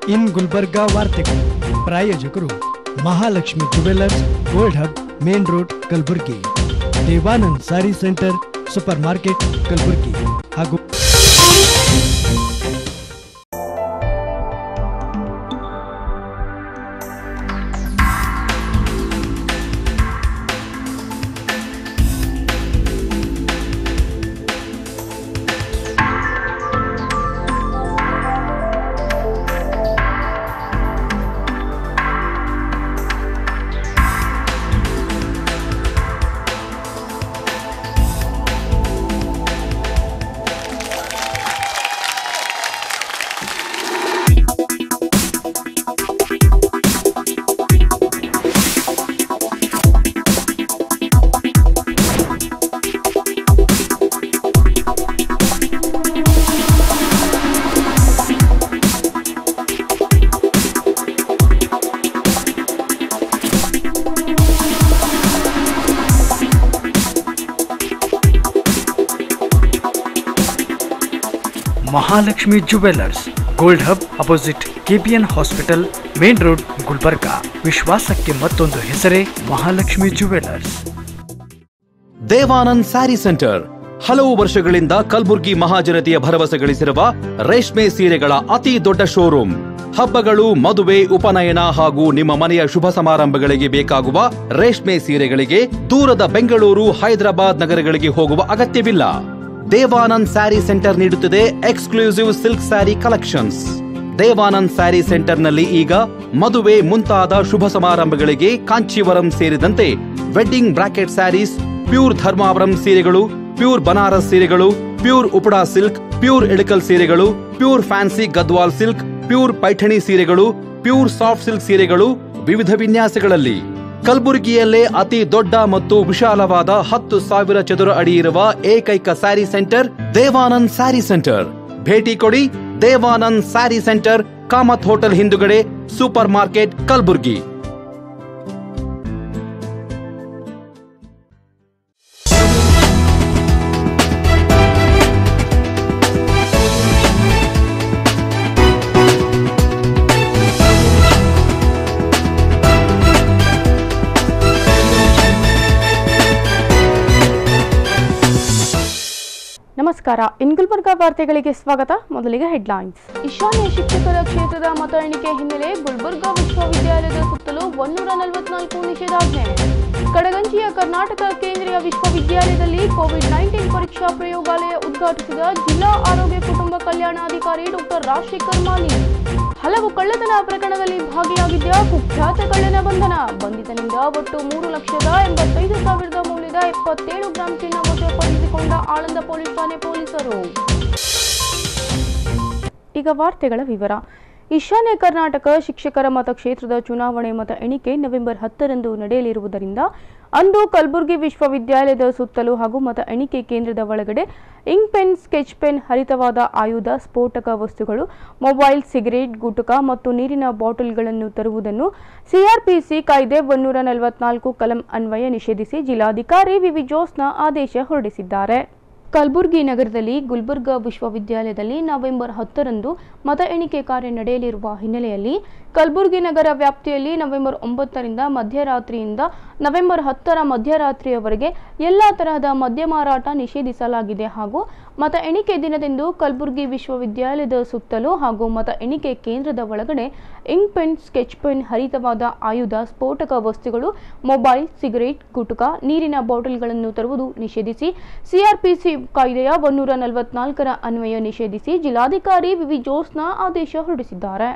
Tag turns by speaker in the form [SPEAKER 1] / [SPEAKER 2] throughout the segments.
[SPEAKER 1] ಇನ್ ಗುಲ್ಬರ್ಗಾ ವಾರ್ತೆಗಳು ಪ್ರಾಯೋಜಕರು Mahalakshmi jewellers gold hub main road Kalaburgi Devanand sari centre super market Kalaburgi ಹಾಗೂ
[SPEAKER 2] Mahalakshmi jewellers gold hub opposite KPN hospital main road Gulbarga ವಿಶ್ವಾಸಕ್ಕೆ ಮತ್ತೊಂದು ಹೆಸರೇ ಮಹಾಲಕ್ಷ್ಮಿ ಜುವೆಲ್ಲರ್ಸ್
[SPEAKER 3] ದೇವಾನಂದ್ ಸ್ಯಾರಿ ಸೆಂಟರ್ ಹಲವು ವರ್ಷಗಳಿಂದ ಕಲ್ಬುರ್ಗಿ ಮಹಾಜನತೆಯ ಭರವಸೆ ಗಳಿಸಿರುವ ರೇಷ್ಮೆ ಸೀರೆಗಳ ಅತಿ ದೊಡ್ಡ ಶೋರೂಮ್ ಹಬ್ಬಗಳು ಮದುವೆ ಉಪನಯನ ಹಾಗೂ ನಿಮ್ಮ ಮನೆಯ ಶುಭ ಸಮಾರಂಭಗಳಿಗೆ ಬೇಕಾಗುವ ರೇಷ್ಮೆ ಸೀರೆಗಳಿಗೆ ದೂರದ ಬೆಂಗಳೂರು ಹೈದರಾಬಾದ್ ನಗರಗಳಿಗೆ ಹೋಗುವ ಅಗತ್ಯವಿಲ್ಲ ದೇವಾನಂದ್ ಸ್ಯಾರಿ ಸೆಂಟರ್ ನೀಡುತ್ತಿದೆ exclusive silk sari collections Devanand sari ಸೆಂಟರ್ನಲ್ಲಿ ಈಗ ಮದುವೆ ಮುಂತಾದ ಶುಭ ಸಮಾರಂಭಗಳಿಗೆ ಕಾಂಚೀವರಂ ಸೇರಿದಂತೆ wedding brocade saris pure Dharmavaram ಸೀರೆಗಳು ಪ್ಯೂರ್ ಬನಾರಸ್ ಸೀರೆಗಳು pure Uppada silk pure Ilkal ಸೀರೆಗಳು pure fancy Gadwal silk pure Paithani ಸೀರೆಗಳು ಪ್ಯೂರ್ ಸಾಫ್ಟ್ ಸಿಲ್ಕ್ ಸೀರೆಗಳು ವಿವಿಧ ವಿನ್ಯಾಸಗಳಲ್ಲಿ ಕಲಬುರಗಿಯಲ್ಲೇ ಅತಿ ದೊಡ್ಡ ಮತ್ತು ವಿಶಾಲವಾದ ಹತ್ತು ಸಾವಿರ ಚದುರ ಅಡಿ ಇರುವ ಏಕೈಕ ಸ್ಯಾರಿ ಸೆಂಟರ್ ದೇವಾನಂದ್ ಸ್ಯಾರಿ ಸೆಂಟರ್ ಭೇಟಿ ಕೊಡಿ ದೇವಾನಂದ್ ಸ್ಯಾರಿ ಸೆಂಟರ್ ಕಾಮತ್ ಹೋಟೆಲ್ ಹಿಂದುಗಡೆ ಸೂಪರ್ ಮಾರ್ಕೆಟ್ ಕಲಬುರ್ಗಿ
[SPEAKER 4] ನಮಸ್ಕಾರ ಇನ್ ಗುಲ್ಬರ್ಗಾ ವಾರ್ತೆಗಳಿಗೆ ಸ್ವಾಗತ ಮೊದಲಿಗೆ ಹೆಡ್ಲೈನ್ಸ್ ಈಶಾನ್ಯ ಶಿಕ್ಷಕರ ಕ್ಷೇತ್ರದ ಮತ ಎಣಿಕೆ ಹಿನ್ನೆಲೆ ಗುಲ್ಬರ್ಗಾ ವಿಶ್ವವಿದ್ಯಾಲಯದ ಸುತ್ತಲೂ ಒನ್ನೂರ ನಲವತ್ನಾಲ್ಕು ನಿಷೇಧಾಜ್ಞೆ ಕಡಗಂಚಿಯ ಕರ್ನಾಟಕ ಕೇಂದ್ರೀಯ ವಿಶ್ವವಿದ್ಯಾಲಯದಲ್ಲಿ ಕೋವಿಡ್ ನೈನ್ಟೀನ್ ಪರೀಕ್ಷಾ ಪ್ರಯೋಗಾಲಯ ಉದ್ಘಾಟಿಸಿದ ಜಿಲ್ಲಾ ಆರೋಗ್ಯ ಕುಟುಂಬ ಕಲ್ಯಾಣಾಧಿಕಾರಿ ಡಾಕ್ಟರ್ ರಾಜಶೇಖರ್ ಮಾಲಿ ಹಲವು ಕಳ್ಳತನ ಪ್ರಕರಣದಲ್ಲಿ ಭಾಗಿಯಾಗಿದ್ದ ಕುಖ್ಯಾತ ಕಳ್ಳನ ಬಂಧನ ಬಂಧಿತನಿಂದ ಒಟ್ಟು ಮೂರು ಲಕ್ಷದ ಎಂಬತ್ತೈದು ಸಾವಿರದ ಮೌಲ್ಯದ ಎಪ್ಪತ್ತೇಳು ಗ್ರಾಂ ಚಿನ್ನ ವಶಪಡಿಸಿಕೊಂಡ ಆಳಂದ ಪೊಲೀಸ್ ಠಾಣೆ ಪೊಲೀಸರು ಈಗ ವಾರ್ತೆಗಳ ವಿವರ ಈಶಾನ್ಯ ಕರ್ನಾಟಕ ಶಿಕ್ಷಕರ ಮತಕ್ಷೇತ್ರದ ಚುನಾವಣೆ ಮತ ಎಣಿಕೆ ನವೆಂಬರ್ ಹತ್ತರಂದು ನಡೆಯಲಿರುವುದರಿಂದ ಅಂದು ಕಲಬುರಗಿ ವಿಶ್ವವಿದ್ಯಾಲಯದ ಸುತ್ತಲೂ ಹಾಗೂ ಮತ ಎಣಿಕೆ ಕೇಂದ್ರದ ಒಳಗಡೆ ಇಂಕ್ ಪೆನ್ ಸ್ಕೆಚ್ ಪೆನ್ ಹರಿತವಾದ ಆಯುಧ ಸ್ಫೋಟಕ ವಸ್ತುಗಳು ಮೊಬೈಲ್ ಸಿಗರೇಟ್ ಗುಟುಕ ಮತ್ತು ನೀರಿನ ಬಾಟಲ್ಗಳನ್ನು ತರುವುದನ್ನು ಸಿಆರ್ಪಿಸಿ ಕಾಯ್ದೆ ಒನ್ನೂರ ನಲವತ್ನಾಲ್ಕು ಕಲಂ ಅನ್ವಯ ನಿಷೇಧಿಸಿ ಜಿಲ್ಲಾಧಿಕಾರಿ ವಿವಿ ಜೋಸ್ನ ಆದೇಶ ಹೊರಡಿಸಿದ್ದಾರೆ ಕಲಬುರಗಿ ನಗರದಲ್ಲಿ ಗುಲ್ಬರ್ಗಾ ವಿಶ್ವವಿದ್ಯಾಲಯದಲ್ಲಿ ನವೆಂಬರ್ ಹತ್ತರಂದು ಮತ ಎಣಿಕೆ ಕಾರ್ಯ ನಡೆಯಲಿರುವ ಹಿನ್ನೆಲೆಯಲ್ಲಿ ಕಲಬುರಗಿ ನಗರ ವ್ಯಾಪ್ತಿಯಲ್ಲಿ ನವೆಂಬರ್ ಒಂಬತ್ತರಿಂದ ಮಧ್ಯರಾತ್ರಿಯಿಂದ ನವೆಂಬರ್ ಹತ್ತರ ಮಧ್ಯರಾತ್ರಿಯವರೆಗೆ ಎಲ್ಲ ತರಹದ ಮದ್ಯ ಮಾರಾಟ ನಿಷೇಧಿಸಲಾಗಿದೆ ಹಾಗೂ ಮತ ಎಣಿಕೆ ದಿನದಂದು ಕಲಬುರಗಿ ವಿಶ್ವವಿದ್ಯಾಲಯದ ಸುತ್ತಲೂ ಹಾಗೂ ಮತ ಎಣಿಕೆ ಕೇಂದ್ರದ ಒಳಗಡೆ ಇಂಕ್ ಪೆನ್ ಸ್ಕೆಚ್ ಪೆನ್ ಹರಿತವಾದ ಆಯುಧ ಸ್ಫೋಟಕ ವಸ್ತುಗಳು ಮೊಬೈಲ್ ಸಿಗರೇಟ್ ಗುಟುಕ ನೀರಿನ ಬಾಟಲ್ಗಳನ್ನು ತರುವುದು ನಿಷೇಧಿಸಿ ಸಿಆರ್ಪಿಸಿ ಕಾಯ್ದೆಯ ಒನ್ನೂರ ನಲವತ್ನಾಲ್ಕರ ಅನ್ವಯ ನಿಷೇಧಿಸಿ ಜಿಲ್ಲಾಧಿಕಾರಿ ವಿವಿ ಜೋಸ್ನ ಆದೇಶ ಹೊರಡಿಸಿದ್ದಾರೆ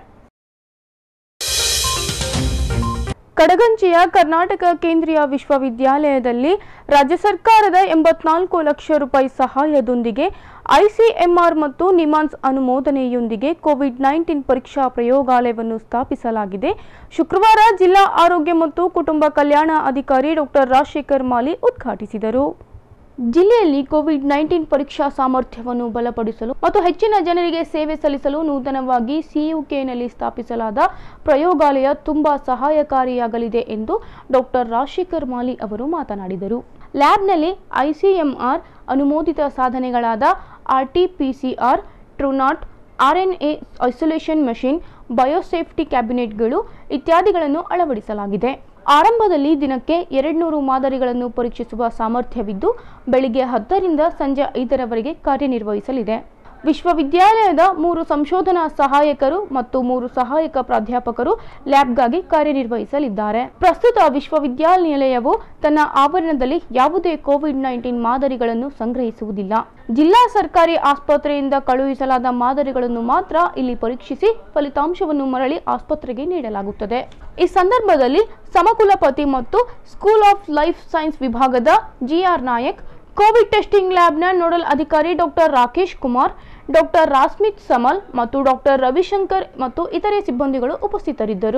[SPEAKER 4] ಕಡಗಂಚಿಯ ಕರ್ನಾಟಕ ಕೇಂದ್ರೀಯ ವಿಶ್ವವಿದ್ಯಾಲಯದಲ್ಲಿ ರಾಜ್ಯ ಸರ್ಕಾರದ ಎಂಬತ್ನಾಲ್ಕು ಲಕ್ಷ ರೂಪಾಯಿ ಸಹಾಯದೊಂದಿಗೆ ಐಸಿಎಂಆರ್ ಮತ್ತು ನಿಮಾನ್ಸ್ ಅನುಮೋದನೆಯೊಂದಿಗೆ ಕೋವಿಡ್ ನೈನ್ಟೀನ್ ಪರೀಕ್ಷಾ ಪ್ರಯೋಗಾಲಯವನ್ನು ಸ್ಥಾಪಿಸಲಾಗಿದೆ ಶುಕ್ರವಾರ ಜಿಲ್ಲಾ ಆರೋಗ್ಯ ಮತ್ತು ಕುಟುಂಬ ಕಲ್ಯಾಣ ಅಧಿಕಾರಿ ಡಾಕ್ಟರ್ ರಾಜಶೇಖರ್ ಮಾಲಿ ಉದ್ಘಾಟಿಸಿದರು ಜಿಲ್ಲೆಯಲ್ಲಿ ಕೋವಿಡ್ ನೈನ್ಟೀನ್ ಪರೀಕ್ಷಾ ಸಾಮರ್ಥ್ಯವನ್ನು ಬಲಪಡಿಸಲು ಮತ್ತು ಹೆಚ್ಚಿನ ಜನರಿಗೆ ಸೇವೆ ಸಲ್ಲಿಸಲು ನೂತನವಾಗಿ ಸಿಯುಕೆನಲ್ಲಿ ಸ್ಥಾಪಿಸಲಾದ ಪ್ರಯೋಗಾಲಯ ತುಂಬಾ ಸಹಾಯಕಾರಿಯಾಗಲಿದೆ ಎಂದು ಡಾಕ್ಟರ್ ರಾಜಶೇಖರ್ ಮಾಲಿ ಅವರು ಮಾತನಾಡಿದರು ಲ್ಯಾಬ್ನಲ್ಲಿ ಐಸಿಎಂಆರ್ ಅನುಮೋದಿತ ಸಾಧನೆಗಳಾದ RTPCR Truenat RNA isolation machine biosafety ಕ್ಯಾಬಿನೆಟ್ಗಳು ಇತ್ಯಾದಿಗಳನ್ನು ಅಳವಡಿಸಲಾಗಿದೆ ಆರಂಭದಲ್ಲಿ ದಿನಕ್ಕೆ ಎರಡ್ನೂರು ಮಾದರಿಗಳನ್ನು ಪರೀಕ್ಷಿಸುವ ಸಾಮರ್ಥ್ಯವಿದ್ದು ಬೆಳಿಗ್ಗೆ ಹತ್ತರಿಂದ ಸಂಜೆ ಐದರವರೆಗೆ ಕಾರ್ಯನಿರ್ವಹಿಸಲಿದೆ ವಿಶ್ವವಿದ್ಯಾಲಯದ ಮೂರು ಸಂಶೋಧನಾ ಸಹಾಯಕರು ಮತ್ತು ಮೂರು ಸಹಾಯಕ ಪ್ರಾಧ್ಯಾಪಕರು ಲ್ಯಾಬ್ಗಾಗಿ ಕಾರ್ಯನಿರ್ವಹಿಸಲಿದ್ದಾರೆ ಪ್ರಸ್ತುತ ವಿಶ್ವವಿದ್ಯಾನಿಲಯವು ತನ್ನ ಆವರಣದಲ್ಲಿ ಯಾವುದೇ ಕೋವಿಡ್ ನೈನ್ಟೀನ್ ಮಾದರಿಗಳನ್ನು ಸಂಗ್ರಹಿಸುವುದಿಲ್ಲ ಜಿಲ್ಲಾ ಸರ್ಕಾರಿ ಆಸ್ಪತ್ರೆಯಿಂದ ಕಳುಹಿಸಲಾದ ಮಾದರಿಗಳನ್ನು ಮಾತ್ರ ಇಲ್ಲಿ ಪರೀಕ್ಷಿಸಿ ಫಲಿತಾಂಶವನ್ನು ಮರಳಿ ಆಸ್ಪತ್ರೆಗೆ ನೀಡಲಾಗುತ್ತದೆ ಈ ಸಂದರ್ಭದಲ್ಲಿ ಸಮಕುಲಪತಿ ಮತ್ತು ಸ್ಕೂಲ್ ಆಫ್ ಲೈಫ್ ಸೈನ್ಸ್ ವಿಭಾಗದ ಜಿಆರ್ ನಾಯಕ್ ಕೋವಿಡ್ ಟೆಸ್ಟಿಂಗ್ ಲ್ಯಾಬ್ನ ನೋಡಲ್ ಅಧಿಕಾರಿ ಡಾಕ್ಟರ್ ರಾಕೇಶ್ ಕುಮಾರ್ ಡಾಕ್ಟರ್ ರಾಸ್ಮಿತ್ ಸಮಲ್ ಮತ್ತು ಡಾಕ್ಟರ್ ರವಿಶಂಕರ್ ಮತ್ತು ಇತರೆ ಸಿಬ್ಬಂದಿಗಳು ಉಪಸ್ಥಿತರಿದ್ದರು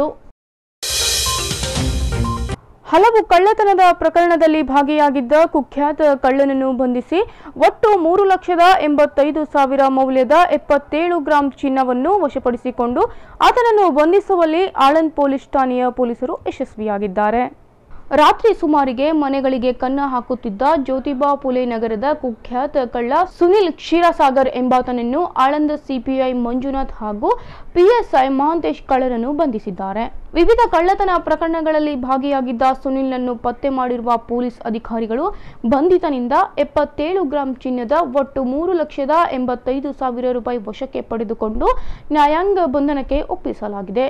[SPEAKER 4] ಹಲವು ಕಳ್ಳತನದ ಪ್ರಕರಣದಲ್ಲಿ ಭಾಗಿಯಾಗಿದ್ದ ಕುಖ್ಯಾತ ಕಳ್ಳನನ್ನು ಬಂಧಿಸಿ ಒಟ್ಟು ಮೂರು ಲಕ್ಷದ ಎಂಬತ್ತೈದು ಸಾವಿರ ಮೌಲ್ಯದ ಎಪ್ಪತ್ತೇಳು ಗ್ರಾಂ ಚಿನ್ನವನ್ನು ವಶಪಡಿಸಿಕೊಂಡು ಆತನನ್ನು ಬಂಧಿಸುವಲ್ಲಿ ಆಳಂದ್ ಪೊಲೀಸ್ ಠಾಣೆಯ ಪೊಲೀಸರು ಯಶಸ್ವಿಯಾಗಿದ್ದಾರೆ ರಾತ್ರಿ ಸುಮಾರಿಗೆ ಮನೆಗಳಿಗೆ ಕನ್ನ ಹಾಕುತ್ತಿದ್ದ ಜ್ಯೋತಿಬಾ ಫುಲೆ ನಗರದ ಕುಖ್ಯಾತ ಕಳ್ಳ ಸುನಿಲ್ ಕ್ಷೀರಸಾಗರ್ ಎಂಬಾತನನ್ನು ಆಳಂದ ಸಿಪಿಐ ಮಂಜುನಾಥ್ ಹಾಗೂ ಪಿಎಸ್ಐ ಮಹಾಂತೇಶ್ ಕಳ್ಳರನ್ನು ಬಂಧಿಸಿದ್ದಾರೆ ವಿವಿಧ ಕಳ್ಳತನ ಪ್ರಕರಣಗಳಲ್ಲಿ ಭಾಗಿಯಾಗಿದ್ದ ಸುನಿಲ್ನನ್ನು ಪತ್ತೆ ಮಾಡಿರುವ ಪೊಲೀಸ್ ಅಧಿಕಾರಿಗಳು ಬಂಧಿತನಿಂದ ಎಪ್ಪತ್ತೇಳು ಗ್ರಾಂ ಚಿನ್ನದ ಒಟ್ಟು ಮೂರು ಲಕ್ಷದ ಎಂಬತ್ತೈದು ಸಾವಿರ ರೂಪಾಯಿ ವಶಕ್ಕೆ ಪಡೆದುಕೊಂಡು ನ್ಯಾಯಾಂಗ ಬಂಧನಕ್ಕೆ ಒಪ್ಪಿಸಲಾಗಿದೆ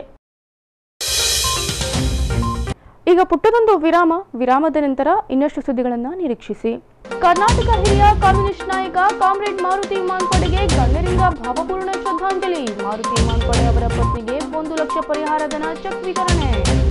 [SPEAKER 4] ಈಗ ಪುಟ್ಟದೊಂದು ವಿರಾಮ ವಿರಾಮದ ನಂತರ ಇನ್ನಷ್ಟು ಸುದ್ದಿಗಳನ್ನು ನಿರೀಕ್ಷಿಸಿ ಕರ್ನಾಟಕ ಹಿರಿಯ ಕಮ್ಯುನಿಸ್ಟ್ ನಾಯಕ ಕಾಮ್ರೇಡ್ ಮಾರುತಿ ಮಾನ್ಪಡೆಗೆ ಗಣ್ಯರಿಂದ ಭಾವಪೂರ್ಣ ಶ್ರದ್ಧಾಂಜಲಿ ಮಾರುತಿ ಮಾನ್ಪಡೆ ಅವರ ಪತ್ನಿಗೆ ಒಂದು ಲಕ್ಷ ಪರಿಹಾರ ಧನ ಚೆಕ್ ವಿತರಣೆ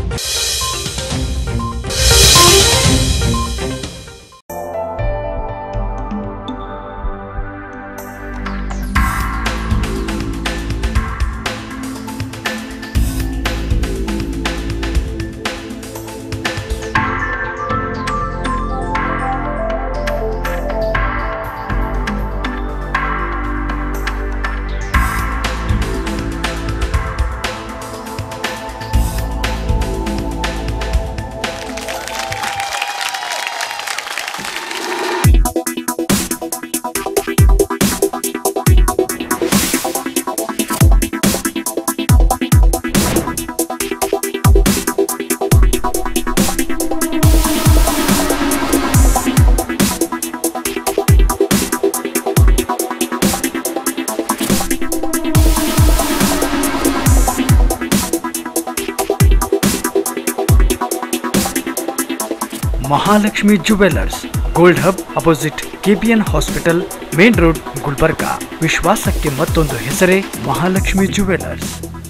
[SPEAKER 2] Mahalakshmi jewellers gold hub opposite KPN hospital main road Gulbarga ವಿಶ್ವಾಸಕ್ಕೆ ಮತ್ತೊಂದು ಹೆಸರೇ ಮಹಾಲಕ್ಷ್ಮಿ ಜುವೆಲ್ಲರ್ಸ್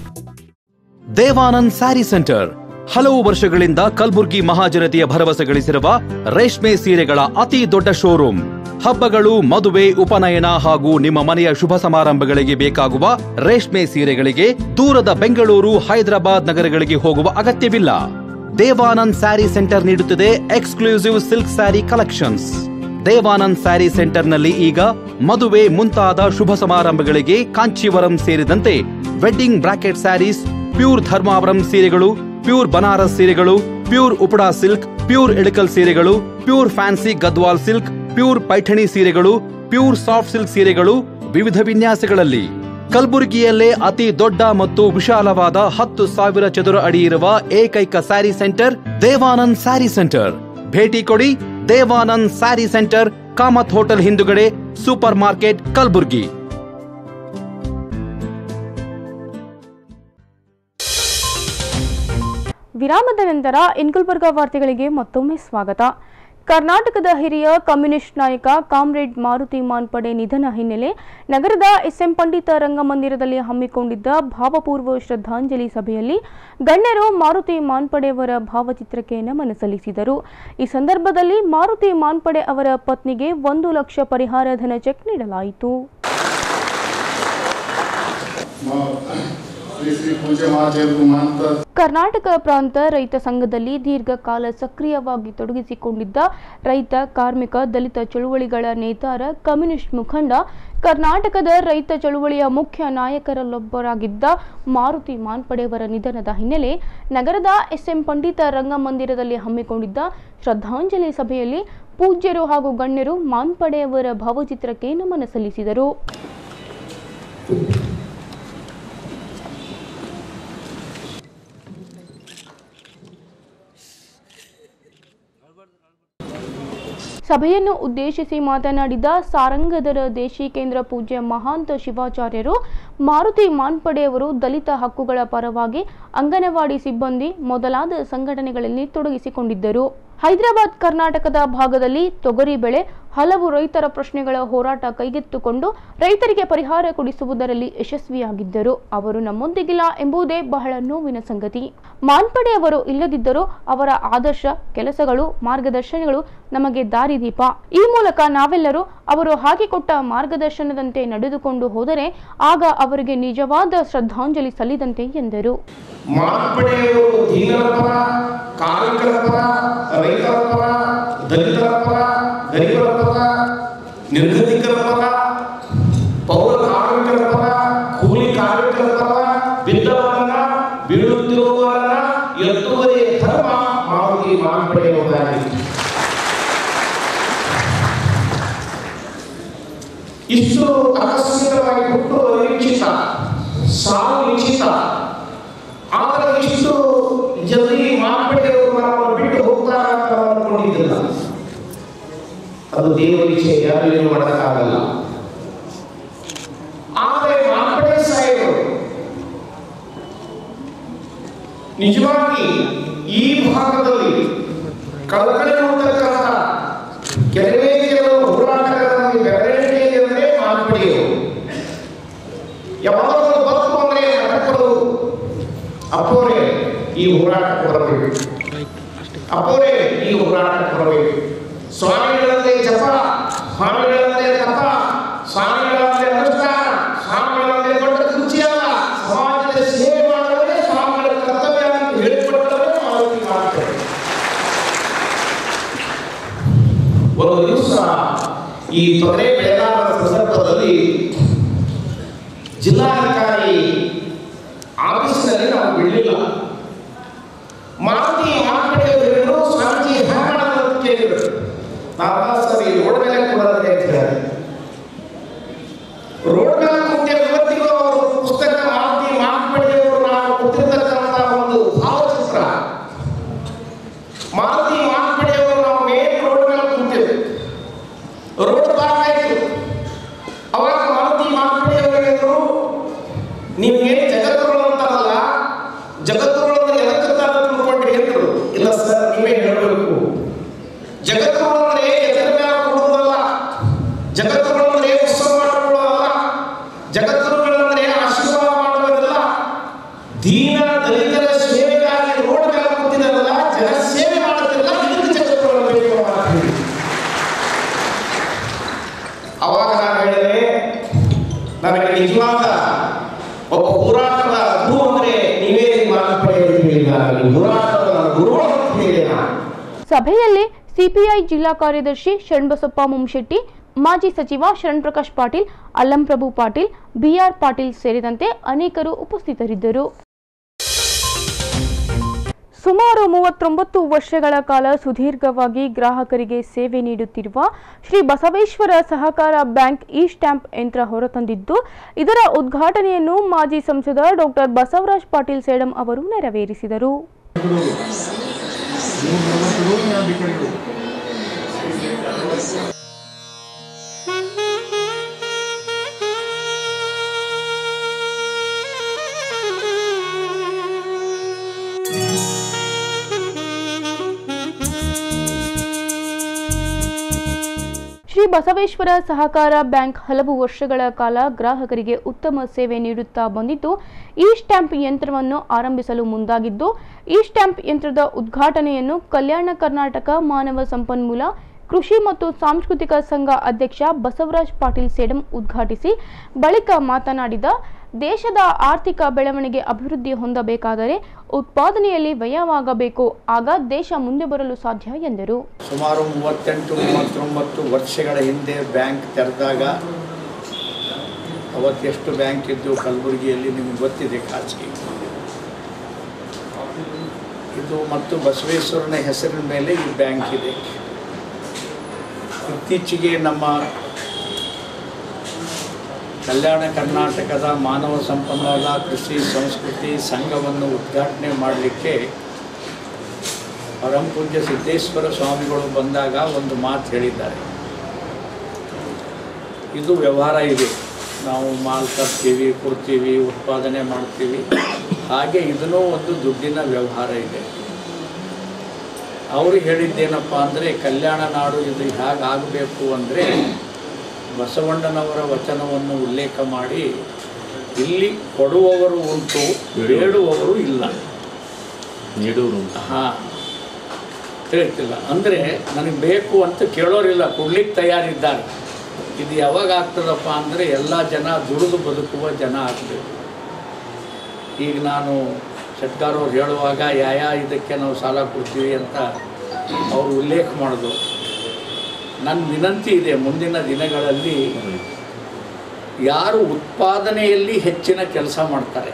[SPEAKER 3] ದೇವಾನಂದ್ ಸ್ಯಾರಿ ಸೆಂಟರ್ ಹಲವು ವರ್ಷಗಳಿಂದ ಕಲ್ಬುರ್ಗಿ ಮಹಾಜನತೆಯ ಭರವಸೆ ಗಳಿಸಿರುವ ರೇಷ್ಮೆ ಸೀರೆಗಳ ಅತಿ ದೊಡ್ಡ ಶೋರೂಮ್ ಹಬ್ಬಗಳು ಮದುವೆ ಉಪನಯನ ಹಾಗೂ ನಿಮ್ಮ ಮನೆಯ ಶುಭ ಸಮಾರಂಭಗಳಿಗೆ ಬೇಕಾಗುವ ರೇಷ್ಮೆ ಸೀರೆಗಳಿಗೆ ದೂರದ ಬೆಂಗಳೂರು ಹೈದರಾಬಾದ್ ನಗರಗಳಿಗೆ ಹೋಗುವ ಅಗತ್ಯವಿಲ್ಲ ದೇವಾನಂದ್ ಸ್ಯಾರಿ ಸೆಂಟರ್ ನೀಡುತ್ತಿದೆ exclusive silk sari collections Devanand sari ಸೆಂಟರ್ನಲ್ಲಿ ಈಗ ಮದುವೆ ಮುಂತಾದ ಶುಭ ಸಮಾರಂಭಗಳಿಗೆ ಕಾಂಚೀವರಂ ಸೇರಿದಂತೆ wedding brocade saris pure Dharmavaram ಸೀರೆಗಳು ಪ್ಯೂರ್ ಬನಾರಸ್ ಸೀರೆಗಳು pure Uppada silk pure Ilkal ಸೀರೆಗಳು pure fancy Gadwal silk pure Paithani ಸೀರೆಗಳು ಪ್ಯೂರ್ ಸಾಫ್ಟ್ ಸಿಲ್ಕ್ ಸೀರೆಗಳು ವಿವಿಧ ವಿನ್ಯಾಸಗಳಲ್ಲಿ ಕಲಬುರಗಿಯಲ್ಲೇ ಅತಿ ದೊಡ್ಡ ಮತ್ತು ವಿಶಾಲವಾದ ಹತ್ತು ಸಾವಿರ ಚದುರ ಅಡಿ ಇರುವ ಏಕೈಕ ಸ್ಯಾರಿ ಸೆಂಟರ್ ದೇವಾನಂದ್ ಸ್ಯಾರಿ ಸೆಂಟರ್ ಭೇಟಿ ಕೊಡಿ ದೇವಾನಂದ್ ಸ್ಯಾರಿ ಸೆಂಟರ್ ಕಾಮತ್ ಹೋಟೆಲ್ ಹಿಂದುಗಡೆ ಸೂಪರ್ ಮಾರ್ಕೆಟ್ ಕಲಬುರ್ಗಿ
[SPEAKER 4] ವಿರಾಮದ ನಂತರ ಇನ್ಗುಲ್ಬರ್ಗಾ ವಾರ್ತೆಗಳಿಗೆ ಮತ್ತೊಮ್ಮೆ ಸ್ವಾಗತ ಕರ್ನಾಟಕದ ಹಿರಿಯ ಕಮ್ಯುನಿಸ್ಟ್ ನಾಯಕ ಕಾಮ್ರೇಡ್ ಮಾರುತಿ ಮಾನ್ಪಡೆ ನಿಧನ ಹಿನ್ನೆಲೆ ನಗರದ ಎಸ್ಎಂ ಪಂಡಿತ ರಂಗಮಂದಿರದಲ್ಲಿ ಹಮ್ಮಿಕೊಂಡಿದ್ದ ಭಾವಪೂರ್ವ ಶ್ರದ್ಧಾಂಜಲಿ ಸಭೆಯಲ್ಲಿ ಗಣ್ಯರು ಮಾರುತಿ ಮಾನ್ಪಡೆಯವರ ಭಾವಚಿತ್ರಕ್ಕೆ ನಮನ ಸಲ್ಲಿಸಿದರು ಈ ಸಂದರ್ಭದಲ್ಲಿ ಮಾರುತಿ ಮಾನ್ಪಡೆ ಅವರ ಪತ್ನಿಗೆ ಒಂದು ಲಕ್ಷ ಪರಿಹಾರ ಧನ ಚೆಕ್ ನೀಡಲಾಯಿತು
[SPEAKER 5] ಶ್ರೀ ಶ್ರೀ ಪೂಜ್ಯ ಮಹಾದೇವರು ಮಹಂತ
[SPEAKER 4] ಕರ್ನಾಟಕ ಪ್ರಾಂತ ರೈತ ಸಂಘದಲ್ಲಿ ದೀರ್ಘಕಾಲ ಸಕ್ರಿಯವಾಗಿ ತೊಡಗಿಸಿಕೊಂಡಿದ್ದ ರೈತ ಕಾರ್ಮಿಕ ದಲಿತ ಚಳುವಳಿಗಳ ನೇತಾರ ಕಮ್ಯುನಿಸ್ಟ್ ಮುಖಂಡ ಕರ್ನಾಟಕದ ರೈತ ಚಳುವಳಿಯ ಮುಖ್ಯ ನಾಯಕರಲ್ಲೊಬ್ಬರಾಗಿದ್ದ ಮಾರುತಿ ಮಾನ್ಪಡೆಯವರ ನಿಧನದ ಹಿನ್ನೆಲೆ ನಗರದ ಎಸ್ಎಂ ಪಂಡಿತ ರಂಗಮಂದಿರದಲ್ಲಿ ಹಮ್ಮಿಕೊಂಡಿದ್ದ ಶ್ರದ್ಧಾಂಜಲಿ ಸಭೆಯಲ್ಲಿ ಪೂಜ್ಯರು ಹಾಗೂ ಗಣ್ಯರು ಮಾನ್ಪಡೆಯವರ ಭಾವಚಿತ್ರಕ್ಕೆ ನಮನ ಸಲ್ಲಿಸಿದರು ಸಭೆಯನ್ನು ಉದ್ದೇಶಿಸಿ ಮಾತನಾಡಿದ ಸಾರಂಗಧರ ದೇಶಿಕೇಂದ್ರ ಪೂಜ್ಯ ಮಹಾಂತ ಶಿವಾಚಾರ್ಯರು ಮಾರುತಿ ಮಾನ್ಪಡೆಯವರು ದಲಿತ ಹಕ್ಕುಗಳ ಪರವಾಗಿ ಅಂಗನವಾಡಿ ಸಿಬ್ಬಂದಿ ಮೊದಲಾದ ಸಂಘಟನೆಗಳಲ್ಲಿ ತೊಡಗಿಸಿಕೊಂಡಿದ್ದರು ಹೈದರಾಬಾದ್ ಕರ್ನಾಟಕದ ಭಾಗದಲ್ಲಿ ತೊಗರಿ ಬೆಳೆ ಹಲವು ರೈತರ ಪ್ರಶ್ನೆಗಳ ಹೋರಾಟ ಕೈಗೆತ್ತಿಕೊಂಡು ರೈತರಿಗೆ ಪರಿಹಾರ ಕೊಡಿಸುವುದರಲ್ಲಿ ಯಶಸ್ವಿಯಾಗಿದ್ದರು ಅವರು ನಮ್ಮೊಂದಿಗಿಲ್ಲ ಎಂಬುದೇ ಬಹಳ ನೋವಿನ ಸಂಗತಿ ಮಾನ್ಪಡೆ ಅವರು ಇಲ್ಲದಿದ್ದರೂ ಅವರ ಆದರ್ಶ ಕೆಲಸಗಳು ಮಾರ್ಗದರ್ಶನಗಳು ನಮಗೆ ದಾರಿದೀಪ ಈ ಮೂಲಕ ನಾವೆಲ್ಲರೂ ಅವರು ಹಾಕಿಕೊಟ್ಟ ಮಾರ್ಗದರ್ಶನದಂತೆ ನಡೆದುಕೊಂಡು ಹೋದರೆ ಆಗ ಅವರಿಗೆ ನಿಜವಾದ ಶ್ರದ್ಧಾಂಜಲಿ ಸಲ್ಲಿದಂತೆ ಎಂದರು
[SPEAKER 6] ಮಾರ್ಪಡೆಯವರು ದೀನರ ಪರ ಕಾರ್ಮಿಕರ ಪರ ರೈತರ ಪರ ದಲಿತರ ಪರ ಗರೀಬರ ಪರ ನಿರ್ಗತಿಕರ ಪರ ಪೌರ ಕಾರ್ಮಿಕರ ಪರ ಕೂಲಿ ಕಾರ್ಮಿಕರ ಪರ ಬಿದ್ದವರನ್ನ ಬೀಳುತ್ತಿರುವವರನ್ನ ಎತ್ತುವುದೇ ಧರ್ಮ ಮಾರುತಿ ಮಾರ್ಪಡೆಯುವುದಾಗಿದೆ ಇಷ್ಟು ಆಕಸ್ಮಿಕವಾಗಿ ಹುಟ್ಟು ನಿಶ್ಚಿತ ಸಾವು ನಿಶ್ಚಿತ ಆದರೆ ಇಷ್ಟು ಜಲ್ದಿ ಮಾರ್ಪಡೆಯವರು ನಮ್ಮನ್ನು ಬಿಟ್ಟು ಹೋಗ್ತಾರೆ ಅಂತ ನಾವು ಅನ್ಕೊಂಡಿದ್ದಿಲ್ಲ ಅದು ದೇವರ ಇಚ್ಛೆ ಯಾರು ಏನು ಮಾಡೋಕ್ಕಾಗಲ್ಲ ಆದರೆ ಮಾರ್ಪಡೆ ಸಾಹೇಬರು ನಿಜವಾಗಿ ಈ ಭಾಗದಲ್ಲಿ ಕಳಕಳಿ ನೋಡ್ತಕ್ಕಂಥ ಕೆಲವೇ ಕೆಲವು ಹೋರಾಟಗಾರರಿಗೆ ಬೆರಳಿಕೆಯಲ್ಲಿ ಅಂದರೆ ಮಾರ್ಪಡೆಯವರು ಯಾವಾಗಲೂ ಬದುಕು ಅಂದರೆ ಮಠಗಳು ಅಪ್ಪೋರೆ ಈ ಹೋರಾಟಕ್ಕೆ ಬರಬೇಕು ಅಪ್ಪೋರೆ ಈ ಹೋರಾಟಕ್ಕೆ ಬರಬೇಕು ಸ್ವಾಮಿಗಳಂತೆ ಜಪ ಸ್ವಾಮಿಗಳಂತೆ ತಪ ಸ್ವಾಮಿಗಳಂತೆ ಅನುಷ್ಠಾನ ಸ್ವಾಮಿಗಳಂತೆ ದೊಡ್ಡ ಕುರ್ಚಿ ಅಲ್ಲ ಸಮಾಜದ ಸೇವೆ ಮಾಡುವುದೇ ಸ್ವಾಮಿಗಳ ಕರ್ತವ್ಯ ಅಂತ ಹೇಳಿಕೊಟ್ಟವೇ ಮಾರುತಿ ಮಾಡ್ತಾರೆ ಒಂದು ದಿವಸ ಈ ತೊಗರೆ ಬೆಳೆಗಾರರ ಸಂದರ್ಭದಲ್ಲಿ ಜಿಲ್ಲಾಧಿಕಾರಿ ಆಫೀಸಿನಲ್ಲಿ ನಾವು ಬಿಡಲಿಲ್ಲ ಮಾರುತಿ ಮಾರ್ಪಡೆಯವರು ಸ್ವಾಮೀಜಿ ಹ್ಯಾಂಗ್ ಮಾಡೋದು ಅಂತ ಕೇಳಿದ್ರು ನಾವು ಸರಿ ರೋಡ್ ಮೇಲೆ ಕೊಡೋದ್ರೆ ಅಂತ ಹೇಳಿದೆ ರೋಡ್ ಮೇಲೆ ಕುಂತೇವೆ ಇವತ್ತಿಗೂ ಅವರು ಪುಸ್ತಕ ಮಾರುತಿ ಮಾರ್ಪಡೆಯವರು ನಾವು ಕೊಟ್ಟಿರ್ತಕ್ಕಂಥ ಒಂದು ಭಾವಚಿತ್ರ ಮಾರುತಿ ಮಾರ್ಪಡೆಯವರು ನಾವು ಮೇನ್ ರೋಡ್ ಮೇಲೆ ಕುಂತೇವೆ ರೋಡ್ ಬಾರ್ ಆಯ್ತು ಅವಾಗ ಮಾರುತಿ ಮಾರ್ಪಡೆಯವರು ಹೇಳಿದ್ರು ನೀವು ಏನು ಜಗತ್ತುಗಳು ಅಂತಾರಲ್ಲ ಜಗತ್ತುಗಳು ಅಂದ್ರೆ ಎದಕ್ಕಂತ ತಿಳ್ಕೊಂಡ್ರಿ ಎಂದ್ರು ಇಲ್ಲ ಸರ್ ನೀವೇ ಹೇಳಬೇಕು ಜಗತ್ತುಗಳು ಅಂದ್ರೆ ಎದರ ಮೇಲೆ ಕೊಡುವುದಲ್ಲ ಜಗತ್ತುಗಳು ಅಂದ್ರೆ ಉತ್ಸವ ಮಾಡಿಕೊಳ್ಳೋದಲ್ಲ ಜಗತ್ತುಗಳು ಅಂದ್ರೆ ಆಶೀರ್ವಾದ ಮಾಡುವುದಲ್ಲ ದೀನ ದಲಿತರ ಸೇವೆಗಾಗಿ ರೋಡ್ ಮೇಲೆ ಕೂತಿದಾರಲ್ಲ ಜನ ಸೇವೆ ಮಾಡುತ್ತಿಲ್ಲ ಇದಕ್ಕೆ ಜಗತ್ತುಗಳು ಬೇಕು ಅಂತ ಹೇಳಿ. ಅವಾಗ ನಾನು ಹೇಳಿದೆ ನನಗೆ ನಿಜವಾದ ಒಬ್ಬ ಹೋರಾಟದ ಗುರು ಅಂದ್ರೆ ನೀವೇ ಮಾರ್ಪಡೆಯಲ್ಲಿ ನಾನು ಹೋರಾಟದ ನನ್ನ ಗುರುಗಳು ಅಂತ ಹೇಳಿದೆ ನಾನು
[SPEAKER 4] ಸಭೆಯಲ್ಲಿ ಸಿಪಿಐ ಜಿಲ್ಲಾ ಕಾರ್ಯದರ್ಶಿ ಶರಣಬಸಪ್ಪ ಮುಮ್ಶೆಟ್ಟಿ ಮಾಜಿ ಸಚಿವ ಶರಣ್ ಪ್ರಕಾಶ್ ಪಾಟೀಲ್ ಅಲ್ಲಂಪ್ರಭು ಪಾಟೀಲ್ ಬಿಆರ್ ಪಾಟೀಲ್ ಸೇರಿದಂತೆ ಅನೇಕರು ಉಪಸ್ಥಿತರಿದ್ದರು ಸುಮಾರು ಮೂವತ್ತೊಂಬತ್ತು ವರ್ಷಗಳ ಕಾಲ ಸುದೀರ್ಘವಾಗಿ ಗ್ರಾಹಕರಿಗೆ ಸೇವೆ ನೀಡುತ್ತಿರುವ ಶ್ರೀ ಬಸವೇಶ್ವರ ಸಹಕಾರ ಬ್ಯಾಂಕ್ ಇ ಸ್ಟ್ಯಾಂಪ್ ಯಂತ್ರ ಹೊರತಂದಿದ್ದು ಇದರ ಉದ್ಘಾಟನೆಯನ್ನು ಮಾಜಿ ಸಂಸದ ಡಾಕ್ಟರ್ ಬಸವರಾಜ್ ಪಾಟೀಲ್ ಸೇಡಂ ಅವರು ನೆರವೇರಿಸಿದರು ಶ್ರೀ ಬಸವೇಶ್ವರ ಸಹಕಾರ ಬ್ಯಾಂಕ್ ಹಲವು ವರ್ಷಗಳ ಕಾಲ ಗ್ರಾಹಕರಿಗೆ ಉತ್ತಮ ಸೇವೆ ನೀಡುತ್ತಾ ಬಂದಿದ್ದು ಈ ಸ್ಟ್ಯಾಂಪ್ ಯಂತ್ರವನ್ನು ಆರಂಭಿಸಲು ಮುಂದಾಗಿದ್ದು ಈ ಸ್ಟ್ಯಾಂಪ್ ಯಂತ್ರದ ಉದ್ಘಾಟನೆಯನ್ನು ಕಲ್ಯಾಣ ಕರ್ನಾಟಕ ಮಾನವ ಸಂಪನ್ಮೂಲ ಕೃಷಿ ಮತ್ತು ಸಾಂಸ್ಕೃತಿಕ ಸಂಘ ಅಧ್ಯಕ್ಷ ಬಸವರಾಜ್ ಪಾಟೀಲ್ ಸೇಡಂ ಉದ್ಘಾಟಿಸಿ ಬಳಿಕ ಮಾತನಾಡಿದ ದೇಶದ ಆರ್ಥಿಕ ಬೆಳವಣಿಗೆ ಅಭಿವೃದ್ಧಿ ಹೊಂದಬೇಕಾದರೆ ಉತ್ಪಾದನೆಯಲ್ಲಿ ವ್ಯಯವಾಗಬೇಕು ಆಗ ದೇಶ ಮುಂದೆ ಬರಲು ಸಾಧ್ಯ ಎಂದರು
[SPEAKER 7] ಸುಮಾರು ಮೂವತ್ತೆಂಟು ಮೂವತ್ತೊಂಬತ್ತು ವರ್ಷಗಳ ಹಿಂದೆ ಬ್ಯಾಂಕ್ ತೆರೆದಾಗ ಅವತ್ತೆಷ್ಟು ಬ್ಯಾಂಕ್ ಇದ್ದು ಕಲಬುರಗಿಯಲ್ಲಿ ನಿಮಗೆ ಗೊತ್ತಿದೆ ಖಾಸಗಿ ಇದು ಮತ್ತು ಬಸವೇಶ್ವರನ ಹೆಸರಿನ ಮೇಲೆ ಈ ಬ್ಯಾಂಕ್ ಇದೆ ಇತ್ತೀಚೆಗೆ ನಮ್ಮ ಕಲ್ಯಾಣ ಕರ್ನಾಟಕದ ಮಾನವ ಸಂಪನ್ಮೂಲ ಕೃಷಿ ಸಂಸ್ಕೃತಿ ಸಂಘವನ್ನು ಉದ್ಘಾಟನೆ ಮಾಡಲಿಕ್ಕೆ ಪರಮಪೂಜ್ಯ ಸಿದ್ದೇಶ್ವರ ಸ್ವಾಮಿಗಳು ಬಂದಾಗ ಒಂದು ಮಾತು ಹೇಳಿದ್ದಾರೆ ಇದು ವ್ಯವಹಾರ ಇದೆ ನಾವು ಮಾಲ್ ತರ್ತೀವಿ ಕೊಡ್ತೀವಿ ಉತ್ಪಾದನೆ ಮಾಡ್ತೀವಿ ಹಾಗೆ ಇದನ್ನೂ ಒಂದು ದುಡ್ಡಿನ ವ್ಯವಹಾರ ಇದೆ ಅವರು ಹೇಳಿದ್ದೇನಪ್ಪ ಅಂದರೆ ಕಲ್ಯಾಣ ನಾಡು ಇದು ಹೇಗೆ ಆಗಬೇಕು ಅಂದರೆ ಬಸವಣ್ಣನವರ ವಚನವನ್ನು ಉಲ್ಲೇಖ ಮಾಡಿ ಇಲ್ಲಿ ಕೊಡುವವರು ಉಂಟು ಬೇಡುವವರು ಇಲ್ಲ
[SPEAKER 8] ನೀಡೂರು
[SPEAKER 7] ಹಾಂ ತಿಳಿತಿಲ್ಲ ಅಂದರೆ ನನಗೆ ಬೇಕು ಅಂತ ಕೇಳೋರಿಲ್ಲ ಕೊಡ್ಲಿಕ್ಕೆ ತಯಾರಿದ್ದಾರೆ ಇದು ಯಾವಾಗ ಆಗ್ತದಪ್ಪ ಅಂದರೆ ಎಲ್ಲ ಜನ ದುಡಿದು ಬದುಕುವ ಜನ ಆಗಬೇಕು ಈಗ ನಾನು ಶೆಟ್ಗಾರ್ ಅವ್ರು ಹೇಳುವಾಗ ಯಾಯ ಇದಕ್ಕೆ ನಾವು ಸಾಲ ಕೊಡ್ತೀವಿ ಅಂತ ಅವರು ಉಲ್ಲೇಖ ಮಾಡಿದ್ರು ನನ್ನ ವಿನಂತಿ ಇದೆ ಮುಂದಿನ ದಿನಗಳಲ್ಲಿ ಯಾರು ಉತ್ಪಾದನೆಯಲ್ಲಿ ಹೆಚ್ಚಿನ ಕೆಲಸ ಮಾಡ್ತಾರೆ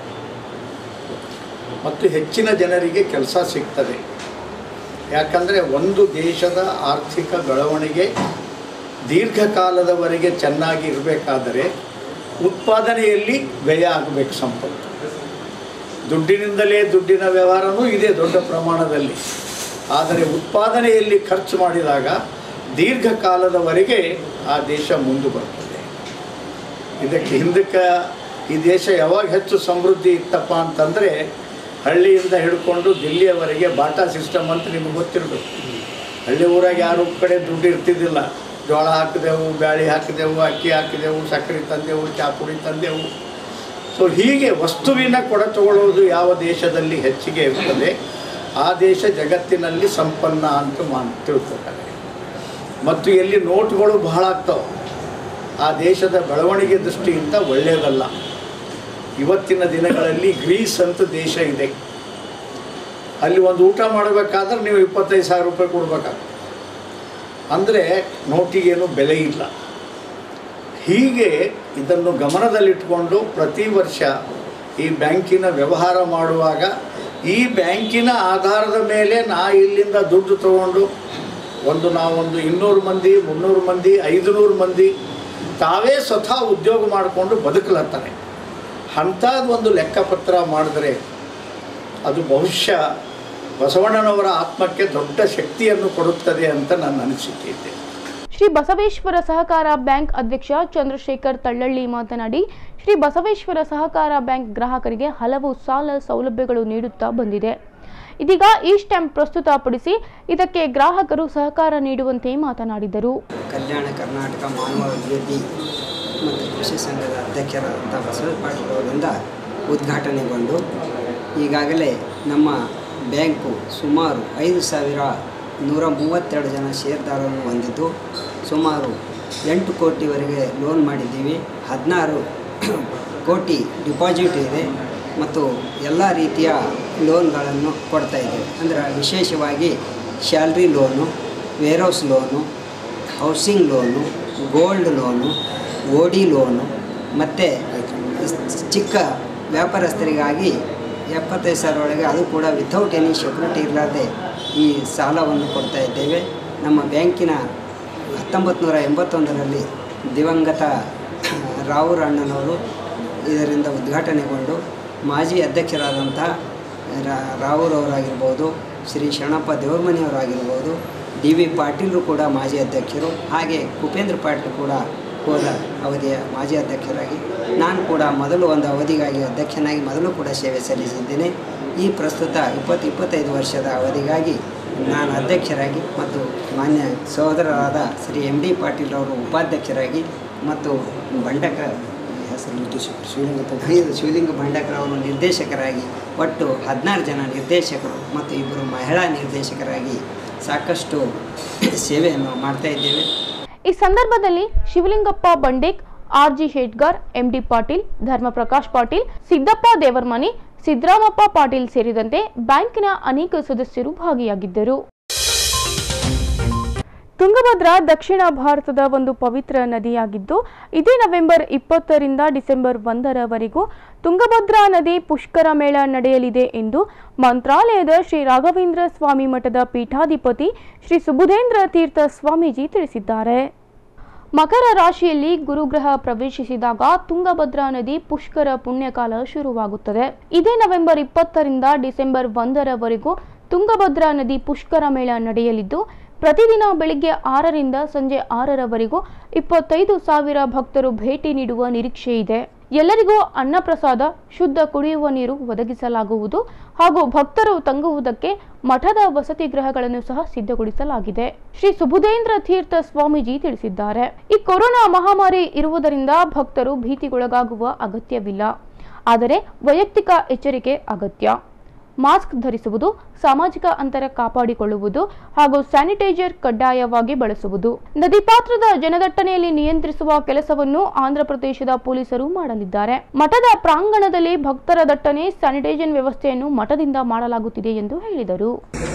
[SPEAKER 7] ಮತ್ತು ಹೆಚ್ಚಿನ ಜನರಿಗೆ ಕೆಲಸ ಸಿಗ್ತದೆ ಯಾಕಂದರೆ ಒಂದು ದೇಶದ ಆರ್ಥಿಕ ಬೆಳವಣಿಗೆ ದೀರ್ಘಕಾಲದವರೆಗೆ ಚೆನ್ನಾಗಿ ಇರಬೇಕಾದರೆ ಉತ್ಪಾದನೆಯಲ್ಲಿ ವ್ಯಯ ಆಗಬೇಕು ಸಂಪತ್ತು ದುಡ್ಡಿನಿಂದಲೇ ದುಡ್ಡಿನ ವ್ಯವಹಾರನೂ ಇದೆ ದೊಡ್ಡ ಪ್ರಮಾಣದಲ್ಲಿ ಆದರೆ ಉತ್ಪಾದನೆಯಲ್ಲಿ ಖರ್ಚು ಮಾಡಿದಾಗ ದೀರ್ಘಕಾಲದವರೆಗೆ ಆ ದೇಶ ಮುಂದೆ ಬರ್ತದೆ ಇದಕ್ಕೆ ಹಿಂದಕ್ಕೆ ಈ ದೇಶ ಯಾವಾಗ ಹೆಚ್ಚು ಸಮೃದ್ಧಿ ಇತ್ತಪ್ಪ ಅಂತಂದರೆ ಹಳ್ಳಿಯಿಂದ ಹಿಡ್ಕೊಂಡು ದಿಲ್ಲಿಯವರೆಗೆ ಬಾಟಾ ಸಿಸ್ಟಮ್ ಅಂತ ನಿಮ್ಗೆ ಗೊತ್ತಿರಬೇಕು ಹಳ್ಳಿ ಊರಾಗ ಯಾರು ಕಡೆ ದುಡ್ಡು ಇರ್ತಿದ್ದಿಲ್ಲ ಜೋಳ ಹಾಕಿದೆವು ಬ್ಯಾಳಿ ಹಾಕಿದೆವು ಅಕ್ಕಿ ಹಾಕಿದೆವು ಸಕ್ಕರೆ ತಂದೆವು ಚಾ ಪುಡಿ ತಂದೆವು ಸೊ ಹೀಗೆ ವಸ್ತುವಿನ ಕೊಡ ತಗೊಳ್ಳೋದು ಯಾವ ದೇಶದಲ್ಲಿ ಹೆಚ್ಚಿಗೆ ಇರ್ತದೆ ಆ ದೇಶ ಜಗತ್ತಿನಲ್ಲಿ ಸಂಪನ್ನ ಅಂತ ಮಾನ್ ತಿಳ್ಕೊತಾರೆ ಮತ್ತು ಎಲ್ಲಿ ನೋಟ್ಗಳು ಬಹಳ ಆಗ್ತಾವೆ ಆ ದೇಶದ ಬೆಳವಣಿಗೆ ದೃಷ್ಟಿಯಿಂದ ಒಳ್ಳೆಯದಲ್ಲ ಇವತ್ತಿನ ದಿನಗಳಲ್ಲಿ ಗ್ರೀಸ್ ಅಂತ ದೇಶ ಇದೆ ಅಲ್ಲಿ ಒಂದು ಊಟ ಮಾಡಬೇಕಾದ್ರೆ ನೀವು ಇಪ್ಪತ್ತೈದು ಸಾವಿರ ರೂಪಾಯಿ ಕೊಡ್ಬೇಕಾಗ್ತದೆ ಅಂದರೆ ನೋಟಿಗೇನು ಬೆಲೆ ಇಲ್ಲ ಹೀಗೆ ಇದನ್ನು ಗಮನದಲ್ಲಿಟ್ಕೊಂಡು ಪ್ರತಿ ವರ್ಷ ಈ ಬ್ಯಾಂಕಿನ ವ್ಯವಹಾರ ಮಾಡುವಾಗ ಈ ಬ್ಯಾಂಕಿನ ಆಧಾರದ ಮೇಲೆ ನಾ ಇಲ್ಲಿಂದ ದುಡ್ಡು ತಗೊಂಡು ಒಂದು ನಾವೊಂದು ಇನ್ನೂರು ಮಂದಿ ಮುನ್ನೂರು ಮಂದಿ ಐದುನೂರು ಮಂದಿ ತಾವೇ ಸ್ವತಃ ಉದ್ಯೋಗ ಮಾಡಿಕೊಂಡು ಬದುಕಲತ್ತಾರೆ ಅಂಥದ್ದೊಂದು ಲೆಕ್ಕಪತ್ರ ಮಾಡಿದ್ರೆ ಅದು ಬಹುಶಃ ಬಸವಣ್ಣನವರ ಆತ್ಮಕ್ಕೆ ದೊಡ್ಡ ಶಕ್ತಿಯನ್ನು ಕೊಡುತ್ತದೆ ಅಂತ ನನ್ನ ಅನಿಸಿಕೆ ಇದೆ
[SPEAKER 4] ಶ್ರೀ ಬಸವೇಶ್ವರ ಸಹಕಾರ ಬ್ಯಾಂಕ್ ಅಧ್ಯಕ್ಷ ಚಂದ್ರಶೇಖರ್ ತಳ್ಳಳ್ಳಿ ಮಾತನಾಡಿ ಶ್ರೀ ಬಸವೇಶ್ವರ ಸಹಕಾರ ಬ್ಯಾಂಕ್ ಗ್ರಾಹಕರಿಗೆ ಹಲವು ಸಾಲ ಸೌಲಭ್ಯಗಳು ನೀಡುತ್ತಾ ಬಂದಿದೆ ಇದೀಗ ಈ ಸ್ಟ್ಯಾಂಪ್ ಪ್ರಸ್ತುತಪಡಿಸಿ ಇದಕ್ಕೆ ಗ್ರಾಹಕರು ಸಹಕಾರ ನೀಡುವಂತೆ ಮಾತನಾಡಿದರು
[SPEAKER 9] ಕಲ್ಯಾಣ ಕರ್ನಾಟಕ ಮಾನವ ಅಭಿವೃದ್ಧಿ ಮತ್ತು ಕೃಷಿ ಸಂಘದ ಅಧ್ಯಕ್ಷರಾದಂಥ ಬಸವ ಪಾಟೀಲ್ ಅವರಿಂದ ಉದ್ಘಾಟನೆಗೊಂಡು ಈಗಾಗಲೇ ನಮ್ಮ ಬ್ಯಾಂಕು ಸುಮಾರು ಐದು ಸಾವಿರ ನೂರ ಮೂವತ್ತೆರಡು ಜನ ಷೇರ್ದಾರರನ್ನು ಹೊಂದಿದ್ದು ಸುಮಾರು ಎಂಟು ಕೋಟಿವರೆಗೆ ಲೋನ್ ಮಾಡಿದ್ದೀವಿ ಹದಿನಾರು ಕೋಟಿ ಡಿಪಾಸಿಟ್ ಇದೆ ಮತ್ತು ಎಲ್ಲ ರೀತಿಯ ಲೋನ್ಗಳನ್ನು ಕೊಡ್ತಾ ಇದ್ದೇವೆ ಅಂದರೆ ವಿಶೇಷವಾಗಿ salary loan warehouse loan housing loan gold loan OD loan ಮತ್ತು ಚಿಕ್ಕ ವ್ಯಾಪಾರಸ್ಥರಿಗಾಗಿ ಎಪ್ಪತ್ತೈದು ಸಾವಿರ ಒಳಗೆ ಅದು ಕೂಡ ವಿತೌಟ್ ಎನಿ ಸೆಕ್ಯೂರಿಟಿ ಇರಲಾರ್ದೆ ಈ ಸಾಲವನ್ನು ಕೊಡ್ತಾ ಇದ್ದೇವೆ ನಮ್ಮ ಬ್ಯಾಂಕಿನ ಹತ್ತೊಂಬತ್ತು ನೂರ ಎಂಬತ್ತೊಂದರಲ್ಲಿ ದಿವಂಗತ ರಾವೂರ್ ಅಣ್ಣನವರು ಇದರಿಂದ ಉದ್ಘಾಟನೆಗೊಂಡು ಮಾಜಿ ಅಧ್ಯಕ್ಷರಾದಂಥ ರಾ- ರಾವೂರ್ ಅವರಾಗಿರ್ಬೋದು ಶ್ರೀ ಶರಣಪ್ಪ ದೇವರಮನೆಯವರಾಗಿರ್ಬೋದು ಡಿ ವಿ ಪಾಟೀಲರು ಕೂಡ ಮಾಜಿ ಅಧ್ಯಕ್ಷರು ಹಾಗೆ ಕುಪೇಂದ್ರ ಪಾಟೀಲ್ ಕೂಡ ಹೋದ ಅವಧಿಯ ಮಾಜಿ ಅಧ್ಯಕ್ಷರಾಗಿ ನಾನು ಕೂಡ ಮೊದಲು ಒಂದು ಅವಧಿಗಾಗಿ ಅಧ್ಯಕ್ಷನಾಗಿ ಮೊದಲು ಕೂಡ ಸೇವೆ ಸಲ್ಲಿಸಿದ್ದೇನೆ ಈ ಪ್ರಸ್ತುತ ಇಪ್ಪತ್ತು ಇಪ್ಪತ್ತೈದು ವರ್ಷದ ಅವಧಿಗಾಗಿ ನಾನು ಅಧ್ಯಕ್ಷರಾಗಿ ಮತ್ತು ಮಾನ್ಯ ಸಹೋದರರಾದ ಶ್ರೀ ಎಮ್ ಡಿ ಪಾಟೀಲ್ ಅವರು ಉಪಾಧ್ಯಕ್ಷರಾಗಿ ಮತ್ತು ಬಂಡಕ ಹೆಸರು ನಿರ್ದೇಶಕರು ಶಿವಲಿಂಗ ಇದು ಶಿವಲಿಂಗ ಭಂಡಾಕರ್ ಅವರು ನಿರ್ದೇಶಕರಾಗಿ ಒಟ್ಟು ಹದಿನಾರು ಜನ ನಿರ್ದೇಶಕರು ಮತ್ತು ಇಬ್ಬರು ಮಹಿಳಾ ನಿರ್ದೇಶಕರಾಗಿ ಸಾಕಷ್ಟು ಸೇವೆಯನ್ನು ಮಾಡ್ತಾ ಇದ್ದೇವೆ
[SPEAKER 4] ಈ ಸಂದರ್ಭದಲ್ಲಿ Shivalingappa Bandek R G Shetgar M D Patil Dharmaprakash Patil Siddappa Devarmani Siddaramappa Patil ಸೇರಿದಂತೆ ಬ್ಯಾಂಕಿನ ಅನೇಕ ಸದಸ್ಯರು ಭಾಗಿಯಾಗಿದ್ದರು ತುಂಗಭದ್ರಾ ದಕ್ಷಿಣ ಭಾರತದ ಒಂದು ಪವಿತ್ರ ನದಿಯಾಗಿದ್ದು ಇದೇ ನವೆಂಬರ್ ಇಪ್ಪತ್ತರಿಂದ ಡಿಸೆಂಬರ್ ಒಂದರವರೆಗೂ ತುಂಗಭದ್ರಾ ನದಿ ಪುಷ್ಕರ ಮೇಳ ನಡೆಯಲಿದೆ ಎಂದು ಮಂತ್ರಾಲಯದ ಶ್ರೀ ರಾಘವೇಂದ್ರ ಸ್ವಾಮಿ ಮಠದ ಪೀಠಾಧಿಪತಿ ಶ್ರೀ ಸುಬುಧೇಂದ್ರ ತೀರ್ಥ ಸ್ವಾಮೀಜಿ ತಿಳಿಸಿದ್ದಾರೆ ಮಕರ ರಾಶಿಯಲ್ಲಿ ಗುರುಗ್ರಹ ಪ್ರವೇಶಿಸಿದಾಗ ತುಂಗಭದ್ರಾ ನದಿ ಪುಷ್ಕರ ಪುಣ್ಯಕಾಲ ಶುರುವಾಗುತ್ತದೆ ಇದೇ ನವೆಂಬರ್ ಇಪ್ಪತ್ತರಿಂದ ಡಿಸೆಂಬರ್ ಒಂದರವರೆಗೂ ತುಂಗಭದ್ರಾ ನದಿ ಪುಷ್ಕರ ಮೇಳ ನಡೆಯಲಿದ್ದು ಪ್ರತಿದಿನ ಬೆಳಿಗ್ಗೆ ಆರರಿಂದ ಸಂಜೆ ಆರರವರೆಗೂ ಇಪ್ಪತ್ತೈದು ಸಾವಿರ ಭಕ್ತರು ಭೇಟಿ ನೀಡುವ ನಿರೀಕ್ಷೆ ಇದೆ ಎಲ್ಲರಿಗೂ ಅನ್ನಪ್ರಸಾದ ಶುದ್ಧ ಕುಡಿಯುವ ನೀರು ಒದಗಿಸಲಾಗುವುದು ಹಾಗೂ ಭಕ್ತರು ತಂಗುವುದಕ್ಕೆ ಮಠದ ವಸತಿ ಗೃಹಗಳನ್ನು ಸಹ ಸಿದ್ಧಗೊಳಿಸಲಾಗಿದೆ ಶ್ರೀ ಸುಬುಧೇಂದ್ರ ತೀರ್ಥ ಸ್ವಾಮೀಜಿ ತಿಳಿಸಿದ್ದಾರೆ ಈ ಕೊರೋನಾ ಮಹಾಮಾರಿ ಇರುವುದರಿಂದ ಭಕ್ತರು ಭೀತಿಗೊಳಗಾಗುವ ಅಗತ್ಯವಿಲ್ಲ ಆದರೆ ವೈಯಕ್ತಿಕ ಎಚ್ಚರಿಕೆ ಅಗತ್ಯ ಮಾಸ್ಕ್ ಧರಿಸುವುದು ಸಾಮಾಜಿಕ ಅಂತರ ಕಾಪಾಡಿಕೊಳ್ಳುವುದು ಹಾಗೂ ಸ್ಯಾನಿಟೈಸರ್ ಕಡ್ಡಾಯವಾಗಿ ಬಳಸುವುದು ನದಿ ಪಾತ್ರದ ಜನದಟ್ಟಣೆಯಲ್ಲಿ ನಿಯಂತ್ರಿಸುವ ಕೆಲಸವನ್ನು ಆಂಧ್ರಪ್ರದೇಶದ ಪೊಲೀಸರು ಮಾಡಲಿದ್ದಾರೆ ಮಠದ ಪ್ರಾಂಗಣದಲ್ಲಿ ಭಕ್ತರ ದಟ್ಟಣೆ ಸ್ಯಾನಿಟೈಸೇಷನ್ ವ್ಯವಸ್ಥೆಯನ್ನು ಮಠದಿಂದ ಮಾಡಲಾಗುತ್ತಿದೆ ಎಂದು ಹೇಳಿದರು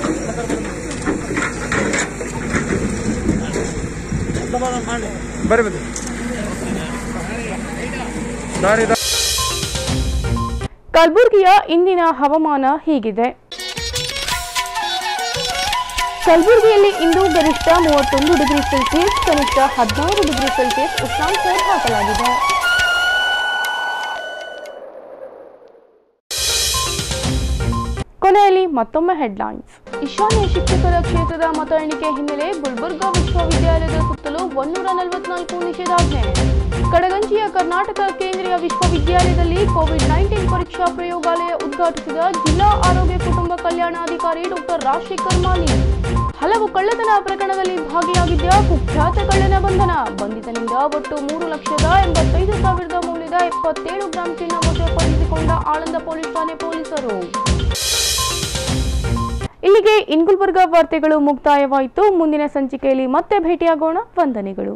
[SPEAKER 4] ಕಲಬುರಗಿಯ ಇಂದಿನ ಹವಾಮಾನ ಹೀಗಿದೆ ಕಲಬುರಗಿಯಲ್ಲಿ ಇಂದು ಗರಿಷ್ಠ ಮೂವತ್ತೊಂದು ಡಿಗ್ರಿ ಸೆಲ್ಸಿಯಸ್ ಕನಿಷ್ಠ ಹದಿನಾರು ಡಿಗ್ರಿ ಸೆಲ್ಸಿಯಸ್ ಉಷ್ಣಾಂಶ ದಾಖಲಾಗಿದೆ ಕೊನೆಯಲ್ಲಿ ಮತ್ತೊಮ್ಮೆ ಹೆಡ್ಲೈನ್ಸ್ ಈಶಾನ್ಯ ಶಿಕ್ಷಕರ ಕ್ಷೇತ್ರದ ಮತ ಎಣಿಕೆ ಹಿನ್ನೆಲೆ ಗುಲ್ಬರ್ಗಾ ವಿಶ್ವವಿದ್ಯಾಲಯದ ಸುತ್ತಲೂ ಒನ್ನೂರ ನಲವತ್ನಾಲ್ಕು ನಿಷೇಧಾಜ್ಞೆ ಕಡಗಂಚಿಯ ಕರ್ನಾಟಕ ಕೇಂದ್ರೀಯ ವಿಶ್ವವಿದ್ಯಾಲಯದಲ್ಲಿ ಕೋವಿಡ್ ನೈನ್ಟೀನ್ ಪರೀಕ್ಷಾ ಪ್ರಯೋಗಾಲಯ ಉದ್ಘಾಟಿಸಿದ ಜಿಲ್ಲಾ ಆರೋಗ್ಯ ಕುಟುಂಬ ಕಲ್ಯಾಣಾಧಿಕಾರಿ ಡಾಕ್ಟರ್ ರಾಜಶೇಖರ್ ಮಾಲಿ ಹಲವು ಕಳ್ಳತನ ಪ್ರಕರಣದಲ್ಲಿ ಭಾಗಿಯಾಗಿದ್ದ ಕುಖ್ಯಾತ ಕಳ್ಳನ ಬಂಧನ ಬಂಧಿತನಿಂದ ಒಟ್ಟು ಮೂರು ಲಕ್ಷದ ಎಂಬತ್ತೈದು ಸಾವಿರದ ಮೌಲ್ಯದ ಎಪ್ಪತ್ತೇಳು ಗ್ರಾಂ ಚಿನ್ನ ವಶಪಡಿಸಿಕೊಂಡ ಆಳಂದ ಪೊಲೀಸ್ ಠಾಣೆ ಪೊಲೀಸರು ಇಲ್ಲಿಗೆ ಇನ್ಗುಲ್ಬರ್ಗಾ ವಾರ್ತೆಗಳು ಮುಕ್ತಾಯವಾಯಿತು ಮುಂದಿನ ಸಂಚಿಕೆಯಲ್ಲಿ ಮತ್ತೆ ಭೇಟಿಯಾಗೋಣ ವಂದನೆಗಳು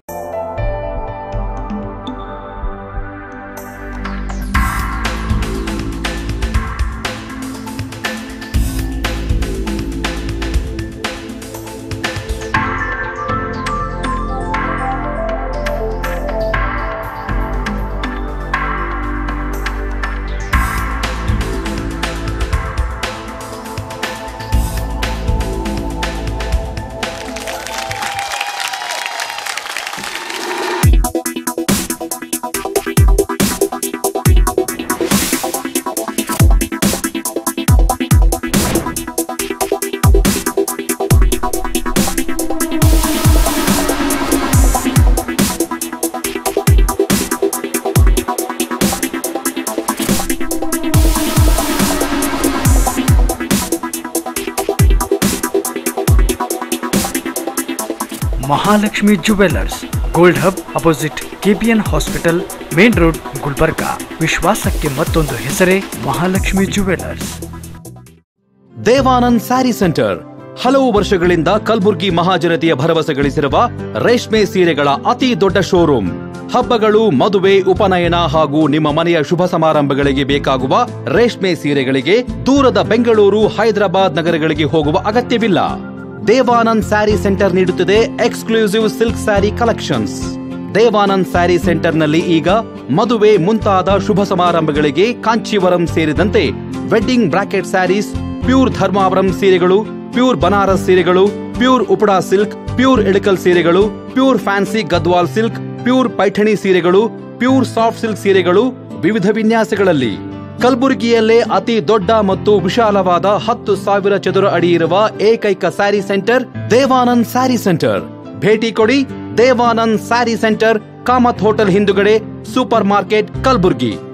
[SPEAKER 2] Mahalakshmi jewellers gold hub opposite KPN hospital main road Gulbarga ವಿಶ್ವಾಸಕ್ಕೆ ಮತ್ತೊಂದು ಹೆಸರೇ ಮಹಾಲಕ್ಷ್ಮಿ ಜುವೆಲ್ಲರ್ಸ್
[SPEAKER 3] ದೇವಾನಂದ್ ಸ್ಯಾರಿ ಸೆಂಟರ್ ಹಲವು ವರ್ಷಗಳಿಂದ ಕಲ್ಬುರ್ಗಿ ಮಹಾಜನತೆಯ ಭರವಸೆ ಗಳಿಸಿರುವ ರೇಷ್ಮೆ ಸೀರೆಗಳ ಅತಿ ದೊಡ್ಡ ಶೋರೂಮ್ ಹಬ್ಬಗಳು ಮದುವೆ ಉಪನಯನ ಹಾಗೂ ನಿಮ್ಮ ಮನೆಯ ಶುಭ ಸಮಾರಂಭಗಳಿಗೆ ಬೇಕಾಗುವ ರೇಷ್ಮೆ ಸೀರೆಗಳಿಗೆ ದೂರದ ಬೆಂಗಳೂರು ಹೈದರಾಬಾದ್ ನಗರಗಳಿಗೆ ಹೋಗುವ ಅಗತ್ಯವಿಲ್ಲ ದೇವಾನಂದ್ ಸ್ಯಾರಿ ಸೆಂಟರ್ ನೀಡುತ್ತಿದೆ exclusive silk sari collections Devanand sari ಸೆಂಟರ್ನಲ್ಲಿ ಈಗ ಮದುವೆ ಮುಂತಾದ ಶುಭ ಸಮಾರಂಭಗಳಿಗೆ ಕಾಂಚೀವರಂ ಸೇರಿದಂತೆ wedding brocade saris pure Dharmavaram ಸೀರೆಗಳು ಪ್ಯೂರ್ ಬನಾರಸ್ ಸೀರೆಗಳು pure Uppada silk pure Ilkal ಸೀರೆಗಳು pure fancy Gadwal silk pure Paithani ಸೀರೆಗಳು ಪ್ಯೂರ್ ಸಾಫ್ಟ್ ಸಿಲ್ಕ್ ಸೀರೆಗಳು ವಿವಿಧ ವಿನ್ಯಾಸಗಳಲ್ಲಿ ಕಲಬುರಗಿಯಲ್ಲೇ ಅತಿ ದೊಡ್ಡ ಮತ್ತು ವಿಶಾಲವಾದ ಹತ್ತು ಸಾವಿರ ಚದುರ ಅಡಿ ಇರುವ ಏಕೈಕ ಸ್ಯಾರಿ ಸೆಂಟರ್ ದೇವಾನಂದ್ ಸ್ಯಾರಿ ಸೆಂಟರ್ ಭೇಟಿ ಕೊಡಿ ದೇವಾನಂದ್ ಸ್ಯಾರಿ ಸೆಂಟರ್ ಕಾಮತ್ ಹೋಟೆಲ್ ಹಿಂದುಗಡೆ ಸೂಪರ್ ಮಾರ್ಕೆಟ್ ಕಲಬುರ್ಗಿ